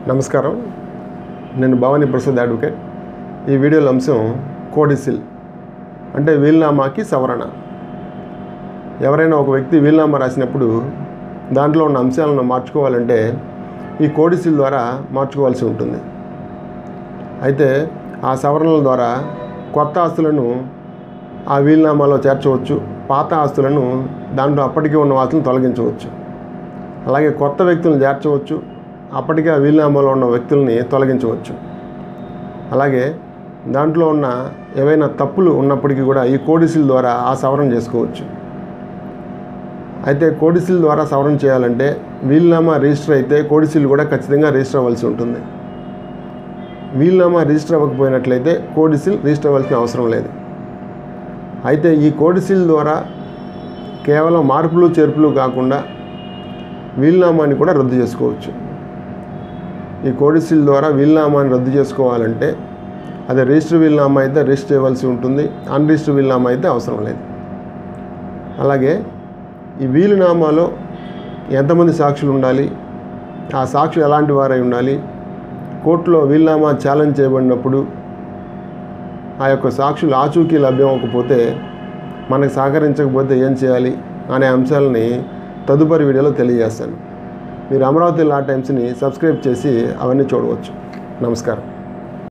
నమస్కారం నేను భవానీ ప్రసాద్ అడ్వకేట్ ఈ వీడియోలో అంశం కోడిసిల్ అంటే వీల్నామాకి సవరణ ఎవరైనా ఒక వ్యక్తి వీల్నామా రాసినప్పుడు దాంట్లో ఉన్న అంశాలను మార్చుకోవాలంటే ఈ కోడిసిల్ ద్వారా మార్చుకోవాల్సి ఉంటుంది అయితే ఆ సవరణల ద్వారా కొత్త ఆస్తులను ఆ వీల్నామాలో చేర్చవచ్చు పాత ఆస్తులను దాంట్లో అప్పటికే ఉన్న వాస్తులను తొలగించవచ్చు అలాగే కొత్త వ్యక్తులను చేర్చవచ్చు అప్పటికే ఆ వీలునామాలో ఉన్న వ్యక్తుల్ని తొలగించవచ్చు అలాగే దాంట్లో ఉన్న ఏవైనా తప్పులు ఉన్నప్పటికీ కూడా ఈ కోడిసిల్ ద్వారా ఆ సవరణ చేసుకోవచ్చు అయితే కోడిసిల్ ద్వారా సవరణ చేయాలంటే వీలునామా రిజిస్టర్ అయితే కోడిసిల్ కూడా ఖచ్చితంగా రిజిస్టర్ అవ్వాల్సి ఉంటుంది వీలునామా రిజిస్టర్ అవ్వకపోయినట్లయితే కోడిసిల్ రిజిస్టర్ అవ్వాల్సిన అవసరం లేదు అయితే ఈ కోడిసిల్ ద్వారా కేవలం మార్పులు చేర్పులు కాకుండా వీలునామాని కూడా రద్దు చేసుకోవచ్చు ఈ కోడిసిల్ ద్వారా వీలునామాని రద్దు చేసుకోవాలంటే అది రిజిస్టర్ వీలునామా అయితే రిజిస్టర్ చేయవలసి ఉంటుంది అన్రిజిస్టర్ వీలునామా అయితే అవసరం లేదు అలాగే ఈ వీలునామాలో ఎంతమంది సాక్షులు ఉండాలి ఆ సాక్షులు ఎలాంటి వారై ఉండాలి కోర్టులో వీలునామా ఛాలెంజ్ చేయబడినప్పుడు ఆ యొక్క సాక్షులు ఆచూకీ లభ్యం అవ్వకపోతే మనకు సహకరించకపోతే ఏం చేయాలి అనే అంశాలని తదుపరి వీడియోలో తెలియజేస్తాను మీరు అమరావతి లా టైమ్స్ని సబ్స్క్రైబ్ చేసి అవన్నీ చూడవచ్చు నమస్కారం